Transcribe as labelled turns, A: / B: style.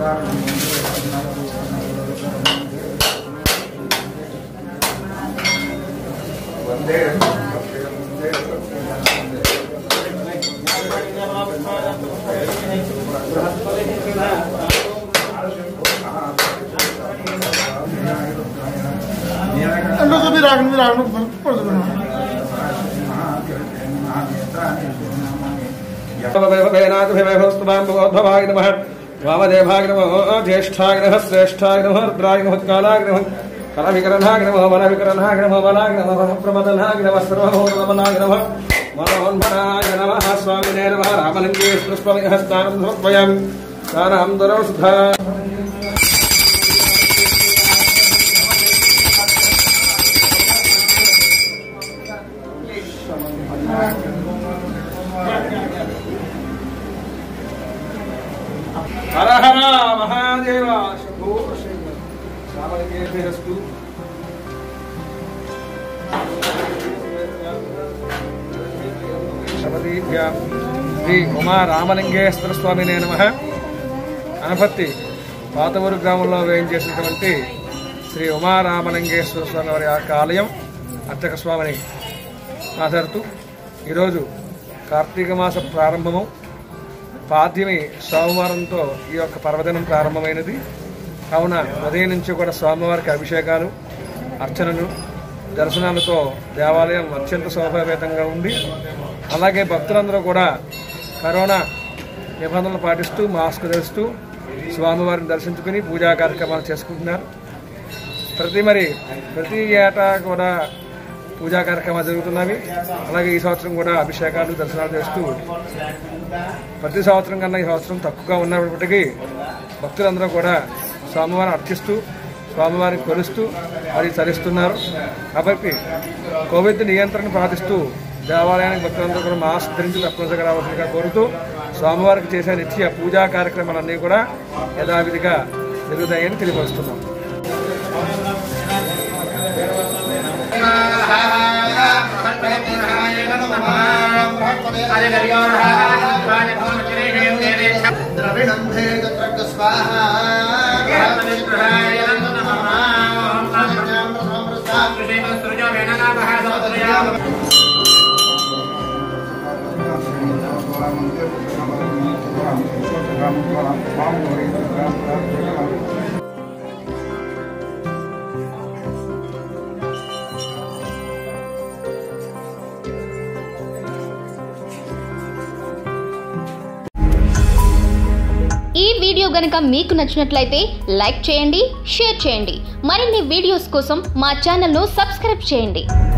A: వందే
B: ఎంతో చూపి రాకండి మీరు రాకండి పడుతున్నాను
C: వేనాథభిమహోస్తమాంబోద్భవాయ నమ వామదేవాయ నమో జ్యేష్ఠాయ నమ శ్రేష్ఠాయ నమ రుద్రాయ నమ కాలాయ నమ కలవికరణాయ నమ వనవికరణాయ నమ బలాయ నమ ప్రమదనాయ నమ సర్వభౌతమనాయ నమ మనోన్మనాయ నమ స్వామినే నమ రామలింగే స్వామి హస్తానం సమర్పయామి స్నానం దురౌషధ హర హర మహాదేవ శంభో శంకర రామలింగేభ్యస్తు శబదీభ్యాం శ్రీ ఉమా రామలింగేశ్వర స్వామినే నమ అనపత్తి పాతవూరు గ్రామంలో వేయించేసినటువంటి శ్రీ ఉమా రామలింగేశ్వర స్వామి వారి యొక్క ఆలయం అర్చక స్వామిని ఆధారుతూ ఈరోజు కార్తీక మాస ప్రారంభము పాద్యమి సోమవారంతో ఈ యొక్క పర్వదినం ప్రారంభమైనది కావున ఉదయం నుంచి కూడా స్వామివారికి అభిషేకాలు అర్చనలు దర్శనాలతో దేవాలయం అత్యంత శోభావేతంగా ఉంది అలాగే భక్తులందరూ కూడా కరోనా నిబంధనలు పాటిస్తూ మాస్క్ ధరిస్తూ స్వామివారిని దర్శించుకుని పూజా కార్యక్రమాలు చేసుకుంటున్నారు ప్రతి మరి ప్రతి ఏటా కూడా పూజా కార్యక్రమాలు జరుగుతున్నవి అలాగే ఈ సంవత్సరం కూడా అభిషేకాలు దర్శనాలు చేస్తూ ప్రతి సంవత్సరం కన్నా ఈ సంవత్సరం తక్కువగా ఉన్నప్పటికీ భక్తులందరూ కూడా స్వామివారిని అర్చిస్తూ స్వామివారిని కొలుస్తూ అది చరిస్తున్నారు కాబట్టి కోవిడ్ నియంత్రణ పాటిస్తూ దేవాలయానికి భక్తులందరూ కూడా మాస్క్ ధరించి తప్పనిసరిగా రావాల్సిందిగా కోరుతూ స్వామివారికి చేసే నిత్య పూజా కార్యక్రమాలన్నీ కూడా యథావిధిగా జరుగుతాయని తెలియపరుస్తున్నాం
B: ద్రవిణం భేద స్వాహా
D: ఈ వీడియో గనక మీకు నచ్చినట్లయితే లైక్ చేయండి షేర్ చేయండి మరిన్ని వీడియోస్ కోసం మా ఛానల్ను సబ్స్క్రైబ్ చేయండి